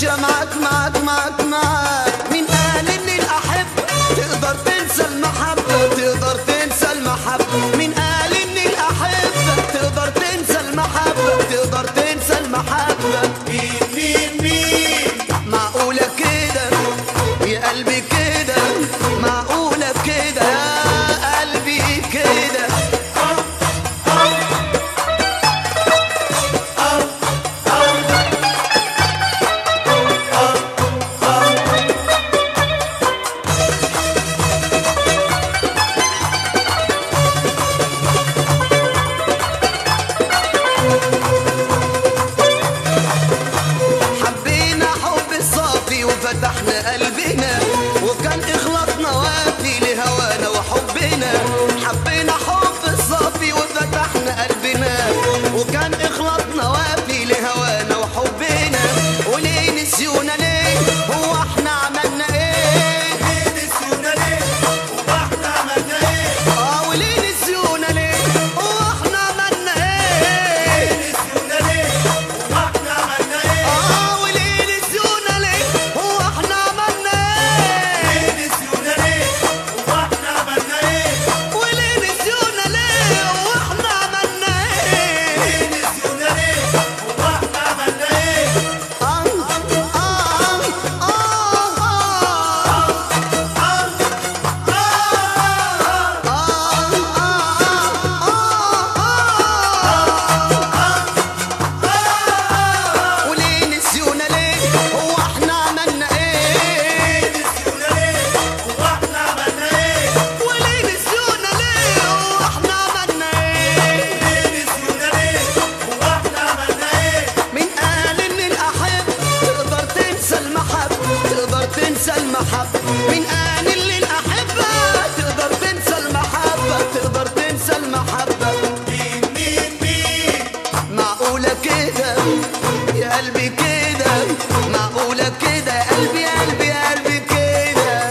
ماشية معاك معاك معاك معاك مين قال ان الاحبة تقدر تنسى المحبة تقدر تنسى المحبة مين قال ان الاحبة تقدر تنسى المحبة تقدر تنسى المحبة مين مين مين معقولة كده يا قلبي كده معقولة كده يا قلبي كده حبينا حب الصافي وفتحنا قلبنا وكان إخلاصنا وافي لهوانا وحبنا حبينا حب الصافي وفتحنا قلبنا وكان إخلاصنا وافي لهوانا وحبنا وليه نسيونا ليه هو احنا عملنا ايه ليه نسيونا ليه واحنا عملنا ايه اه وليه نسيونا ليه هو احنا عملنا ايه نسيونا ليه واحنا عملنا ايه اه وليه نسيونا ليه هو احنا عملنا ايه ليه نسيونا ليه واحنا عملنا ايه وليه نسيونا ليه واحنا عملنا ايه ليه نسيونا ليه واحنا عملنا ايه آه آه وليه نسيونا ليه هو احنا عملنا ايه نسيونا ليه واحنا عملنا ايه وليه نسيونا ليه هو احنا عملنا ايه ليه نسيونا ليه واحنا عملنا ايه مين قال ان الاحب تقدر تنسى المحبة تقدر تنسى المحبة مين قال ان الاحبة تقدر تنسى المحبة تقدر تنسى المحبة مين مين مين معقولة كده يا قلبي كده معقولة كده يا قلبي يا قلبي يا قلبي كده